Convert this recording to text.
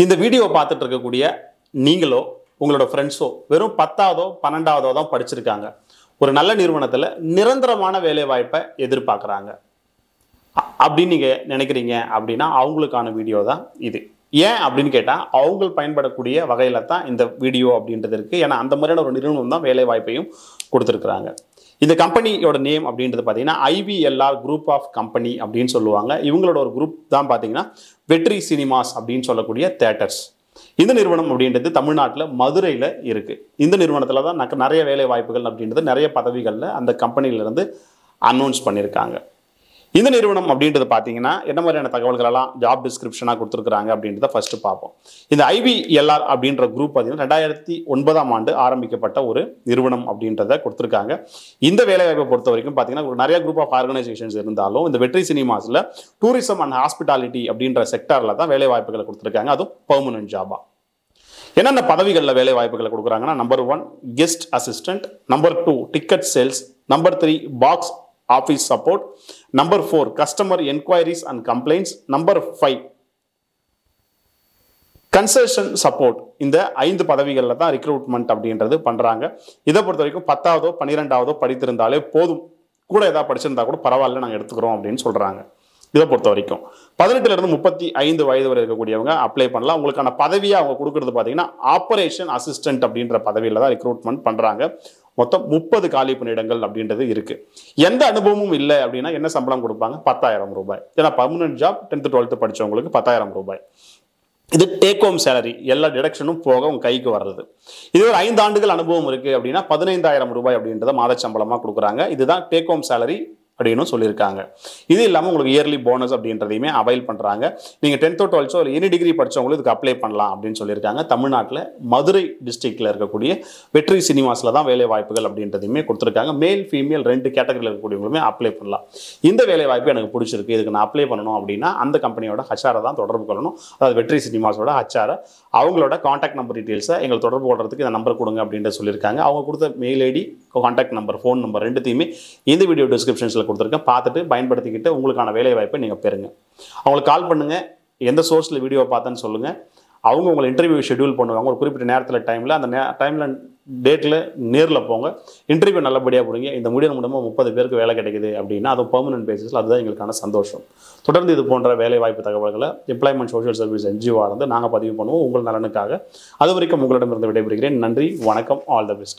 இந்த வீடியோ பார்த்துட்டு இருக்கக்கூடிய நீங்களோ உங்களோட ஃப்ரெண்ட்ஸோ வெறும் பத்தாவதோ பன்னெண்டாவதோ தான் படிச்சிருக்காங்க ஒரு நல்ல நிறுவனத்தில் நிரந்தரமான வேலை வாய்ப்பை எதிர்பார்க்குறாங்க அ- அப்படின்னு நீங்கள் நினைக்கிறீங்க அப்படின்னா அவங்களுக்கான வீடியோ தான் இது ஏன் அப்படின்னு கேட்டால் அவங்க பயன்படக்கூடிய வகையில் தான் இந்த வீடியோ அப்படின்றது இருக்குது ஏன்னா அந்த மாதிரியான ஒரு நிறுவனம் தான் வேலை வாய்ப்பையும் கொடுத்துருக்குறாங்க இந்த கம்பெனியோட நேம் அப்படின்றது பார்த்தீங்கன்னா ஐவிஎல்ஆர் குரூப் ஆஃப் கம்பெனி அப்படின்னு சொல்லுவாங்க இவங்களோட ஒரு குரூப் தான் பார்த்தீங்கன்னா வெற்றி சினிமாஸ் அப்படின்னு சொல்லக்கூடிய தேட்டர்ஸ் இந்த நிறுவனம் அப்படின்றது தமிழ்நாட்டில் மதுரையில் இருக்குது இந்த நிறுவனத்தில் தான் நக்க- நிறைய வேலை வாய்ப்புகள் அப்படின்றது நிறைய பதவிகளில் அந்த கம்பெனியிலேருந்து அனௌன்ஸ் பண்ணியிருக்காங்க இந்த நிறுவனம் அப்படின்றது பார்த்தீங்கன்னா என்ன மாதிரியான தகவல்கள் எல்லாம் ஜாப் டிஸ்கிரிப்ஷனாக கொடுத்துருக்காங்க அப்படின்றத ஃபர்ஸ்ட் பார்ப்போம் இந்த ஐவிஎல்ஆர் அப்படின்ற குரூப் பார்த்தீங்கன்னா ரெண்டாயிரத்தி ஒன்பதாம் ஆண்டு ஆரம்பிக்கப்பட்ட ஒரு நிறுவனம் அப்படின்றத கொடுத்துருக்காங்க இந்த வேலைவாய்ப்பை பொறுத்த வரைக்கும் பார்த்தீங்கன்னா ஒரு நிறைய குரூப் ஆஃப் ஆர்கனைசேஷன்ஸ் இருந்தாலும் இந்த வெற்றி சினிமாஸில் டூரிசம் அண்ட் ஹாஸ்பிட்டாலிட்டி அப்படின்ற செக்டாரில் தான் வேலை வாய்ப்புகளை கொடுத்துருக்காங்க அதுவும் பெர்மனன்ட் ஜாபா என்னென்ன பதவிகளில் வேலை வாய்ப்புகளை கொடுக்குறாங்கன்னா number one guest assistant number two ticket sales number three box office support number four customer enquiries and complaints number five consultation support இந்த ஐந்து பதவிகளில் தான் ரெக்ரூட்மெண்ட் அப்படின்றது பண்ணுறாங்க இதை பொறுத்த வரைக்கும் பத்தாவதோ பன்னிரெண்டாவதோ படித்திருந்தாலே போதும் கூட ஏதாவது படிச்சிருந்தா கூட பரவாயில்ல நாங்கள் எடுத்துக்கிறோம் அப்படின்னு சொல்கிறாங்க இதை பொறுத்த வரைக்கும் பதினெட்டுல இருந்து முப்பத்தி ஐந்து வயது வரை இருக்கக்கூடியவங்க அப்ளை பண்ணலாம் உங்களுக்கான பதவியை அவங்க கொடுக்கறது பார்த்தீங்கன்னா ஆபரேஷன் அசிஸ்டன்ட் அப்படின்ற பதவியில் தான் ரெக்ரூட்மெண்ட் பண்ணுறாங்க மொத்தம் முப்பது காலி பணியிடங்கள் அப்படின்றது இருக்கு எந்த அனுபவமும் இல்லை அப்படின்னா என்ன சம்பளம் கொடுப்பாங்க பத்தாயிரம் ரூபாய் ஏன்னா பர்மனன்ட் ஜாப் டென்த்து டுவெல்த்து படிச்சவங்களுக்கு பத்தாயிரம் ரூபாய் இது டேக் ஹோம் சேலரி எல்லா டிடக்ஷனும் போக உங்க கைக்கு வர்றது இது ஒரு ஐந்து ஆண்டுகள் அனுபவம் இருக்கு அப்படின்னா பதினைந்தாயிரம் ரூபாய் அப்படின்றத மாத சம்பளமா கொடுக்குறாங்க இதுதான் டேக் ஹோம் சேலரி அப்படின்னு சொல்லியிருக்காங்க இது இல்லாமல் உங்களுக்கு இயர்லி போனஸ் அப்படின்றதையுமே அவைல் பண்ணுறாங்க நீங்கள் டென்த்தோ டுவெல்த்தோ இல்லை எனி டிகிரி படிச்சவங்களும் இதுக்கு அப்ளை பண்ணலாம் அப்படின்னு சொல்லியிருக்காங்க தமிழ்நாட்டில் மதுரை டிஸ்ட்ரிக்டில் இருக்கக்கூடிய வெற்றி சினிமாஸில் தான் வேலை வாய்ப்புகள் அப்படின்றதையுமே கொடுத்துருக்காங்க மேல் ஃபீமேல் ரெண்டு கேட்டகரியில் இருக்கக்கூடியவங்களுமே அப்ளை பண்ணலாம் இந்த வேலை வாய்ப்பு எனக்கு பிடிச்சிருக்கு இதுக்கு நான் அப்ளை பண்ணணும் அப்படின்னா அந்த கம்பெனியோட ஹச்ஆரை தான் தொடர்பு கொள்ளணும் அதாவது வெற்றி சினிமாஸோட ஹச்ஆரை அவங்களோட காண்டாக்ட் நம்பர் டீட்டெயில்ஸை எங்களை தொடர்பு கொள்றதுக்கு இந்த நம்பர் கொடுங்க அப்படின்ட்டு சொல்லியிருக்காங்க அவங்க கொடுத்த mail ID contact number phone number ரெண்டுத்தையுமே இந்த வீடியோ டிஸ்கிரிப்ஷன்ஸில் கொடுத்துருக்கேன் பார்த்துட்டு பயன்படுத்திக்கிட்டு உங்களுக்கான வேலை வாய்ப்பை நீங்கள் பெறுங்க அவங்களுக்கு கால் பண்ணுங்க எந்த சோர்ஸில் வீடியோ பார்த்தேன்னு சொல்லுங்கள் அவங்க உங்களை இன்டர்வியூ ஷெட்யூல் பண்ணுவாங்க ஒரு குறிப்பிட்ட நேரத்தில் டைமில் அந்த நே டைமில் டேட்டில் நேரில் போங்க இன்டர்வியூ நல்லபடியாக போடுங்க இந்த முடிவு மூலமாக முப்பது பேருக்கு வேலை கிடைக்குது அப்படின்னா அது பெர்மனன்ட் பேசிஸில் அதுதான் எங்களுக்கான சந்தோஷம் தொடர்ந்து இது போன்ற வேலை வாய்ப்பு தகவல்களை எம்ப்ளாய்மெண்ட் சோஷியல் சர்வீஸ் என்ஜிஓ இருந்து நாங்கள் பதிவு பண்ணுவோம் உங்கள் நலனுக்காக அது வரைக்கும் உங்களிடமிருந்து விடைபெறுகிறேன் நன்றி வணக்கம் ஆல் த பெஸ்ட்